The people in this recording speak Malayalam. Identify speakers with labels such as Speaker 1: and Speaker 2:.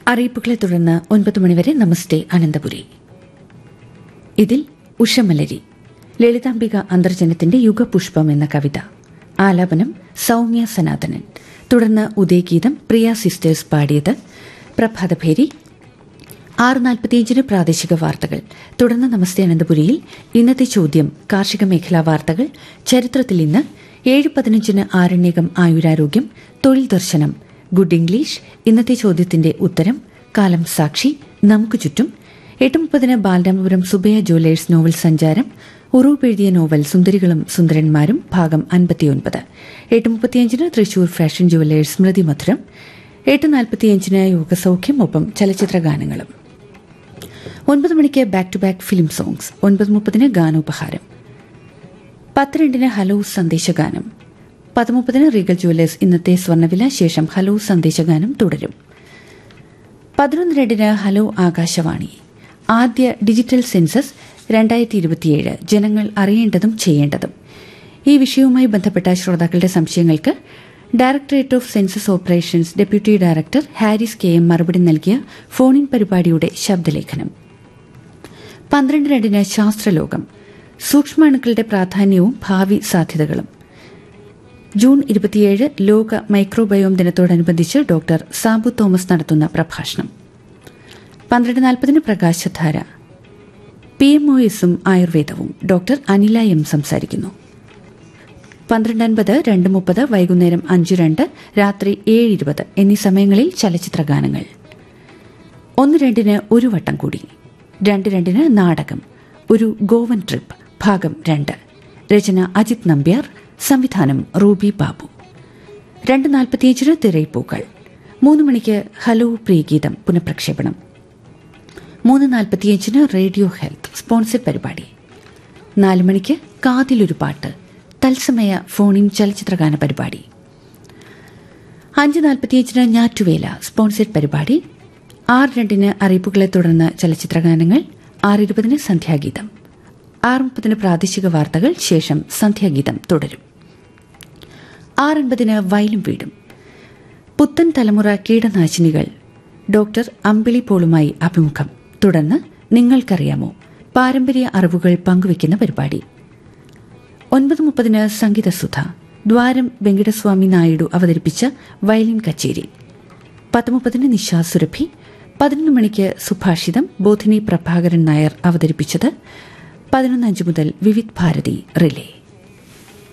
Speaker 1: അറിയിപ്പുകളെ തുടർന്ന് ഒൻപത് മണിവരെ നമസ്തേ അനന്തപുരി ഇതിൽ ഉഷമലരി ലളിതാംബിക അന്തർജനത്തിന്റെ യുഗപുഷ്പം എന്ന കവിത ആലാപനം സൗമ്യ സനാതനൻ തുടർന്ന് ഉദയഗീതം പ്രിയ സിസ്റ്റേഴ്സ് പാടിയത് പ്രഭാതഭേരി ആറ് നാൽപ്പത്തിയഞ്ചിന് പ്രാദേശിക വാർത്തകൾ തുടർന്ന് നമസ്തേ അനന്തപുരിയിൽ ഇന്നത്തെ ചോദ്യം കാർഷിക മേഖലാ വാർത്തകൾ ചരിത്രത്തിൽ ഇന്ന് ഏഴ് പതിനഞ്ചിന് ആരണ്യകം ആയുരാരോഗ്യം തൊഴിൽ ദർശനം ഗുഡ് ഇംഗ്ലീഷ് ഇന്നത്തെ ചോദ്യത്തിന്റെ ഉത്തരം കാലം സാക്ഷി നമുക്ക് ചുറ്റും എട്ട് മുപ്പതിന് ബാലരാമപുരം സുബയ ജ്വല്ലേഴ്സ് നോവൽ സഞ്ചാരം ഉറൂപ്പ് എഴുതിയ നോവൽ സുന്ദരികളും സുന്ദരന്മാരും ഭാഗം അൻപത്തിയൊൻപത് എട്ട് മുപ്പത്തിയഞ്ചിന് തൃശൂർ ഫാഷൻ ജുവല്ലേഴ്സ് സ്മൃതി മധുരം എട്ട് നാൽപ്പത്തിയഞ്ചിന് യോഗസൗഖ്യം ഒപ്പം ചലച്ചിത്ര ഗാനങ്ങളും ഒൻപത് മണിക്ക് back to back film songs ഒൻപത് മുപ്പതിന് ഗാനോപഹാരം പത്ത് രണ്ടിന് ഹലോ സന്ദേശഗാനം പതിമുപ്പതിന് റീഗൽ ജുവല്ലേഴ്സ് ഇന്നത്തെ സ്വർണ്ണവില ശേഷം ഹലോ സന്ദേശഗാനം തുടരും പതിനൊന്ന് രണ്ടിന് ഹലോ ആകാശവാണി ആദ്യ ഡിജിറ്റൽ സെൻസസ് രണ്ടായിരത്തി ഇരുപത്തിയേഴ് ജനങ്ങൾ അറിയേണ്ടതും ചെയ്യേണ്ടതും ഈ വിഷയവുമായി ബന്ധപ്പെട്ട ശ്രോതാക്കളുടെ സംശയങ്ങൾക്ക് directorate of census operations deputy director Haris K M മറുപടി നൽകിയ ഫോണിൻ പരിപാടിയുടെ ശബ്ദലേഖനം പന്ത്രണ്ട് രണ്ടിന് ശാസ്ത്രലോകം സൂക്ഷ്മാണുക്കളുടെ പ്രാധാന്യവും ഭാവി സാധ്യതകളും ജൂൺ ഇരുപത്തിയേഴ് ലോക മൈക്രോബയോം ദിനത്തോടനുബന്ധിച്ച് ഡോക്ടർ സാബു തോമസ് നടത്തുന്ന പ്രഭാഷണം പന്ത്രണ്ട് നാൽപ്പതിന് പ്രകാശധാര പി എം ഒ എസും ആയുർവേദവും ഡോക്ടർ അനില എം സംസാരിക്കുന്നു പന്ത്രണ്ട് അൻപത് രണ്ട് മുപ്പത് വൈകുന്നേരം അഞ്ച് രണ്ട് രാത്രി ഏഴ് ഇരുപത് എന്നീ സമയങ്ങളിൽ ചലച്ചിത്ര ഗാനങ്ങൾ ഒന്ന് രണ്ടിന് ഒരു വട്ടം കൂടി രണ്ട് രണ്ടിന് നാടകം ഒരു ഗോവൻ ട്രിപ്പ് ഭാഗം രണ്ട് രചന അജിത് നമ്പ്യാർ സംവിധാനം റൂബി ബാബു രണ്ട് നാൽപ്പത്തിയഞ്ചിന് തിരയിപ്പൂക്കൾ മൂന്ന് മണിക്ക് ഹലോ പ്രിയഗീതം പുനഃപ്രക്ഷേപണം മൂന്ന് നാൽപ്പത്തിയഞ്ചിന് റേഡിയോ ഹെൽത്ത് സ്പോൺസർഡ് പരിപാടി നാല് മണിക്ക് കാതിലൊരു പാട്ട് തത്സമയ ഫോണിൻ ചലച്ചിത്രഗാന പരിപാടി അഞ്ച് നാൽപ്പത്തിയഞ്ചിന് ഞാറ്റുവേല സ്പോൺസർഡ് പരിപാടി ആറ് രണ്ടിന് അറിയിപ്പുകളെ തുടർന്ന് ചലച്ചിത്രഗാനങ്ങൾ ആറ് ഇരുപതിന് സന്ധ്യാഗീതം ആറ് മുപ്പതിന് പ്രാദേശിക വാർത്തകൾ ശേഷം സന്ധ്യാഗീതം തുടരും ആറൻപതിന് വയലും വീടും പുത്തൻ തലമുറ കീടനാശിനികൾ ഡോക്ടർ അമ്പിളി പോളുമായി അഭിമുഖം തുടർന്ന് നിങ്ങൾക്കറിയാമോ പാരമ്പര്യ അറിവുകൾ പങ്കുവയ്ക്കുന്ന പരിപാടി ഒൻപത് മുപ്പതിന് സംഗീതസുധ ദ്വാരം വെങ്കടസ്വാമി നായിഡു അവതരിപ്പിച്ച വയലിൻ കച്ചേരി പത്ത് മുപ്പതിന് നിശാ സുരഭി പതിനൊന്ന് മണിക്ക് സുഭാഷിതം ബോധിനി പ്രഭാകരൻ നായർ അവതരിപ്പിച്ചത് പതിനൊന്ന് അഞ്ച് മുതൽ വിവിധ് ഭാരതി റിലേ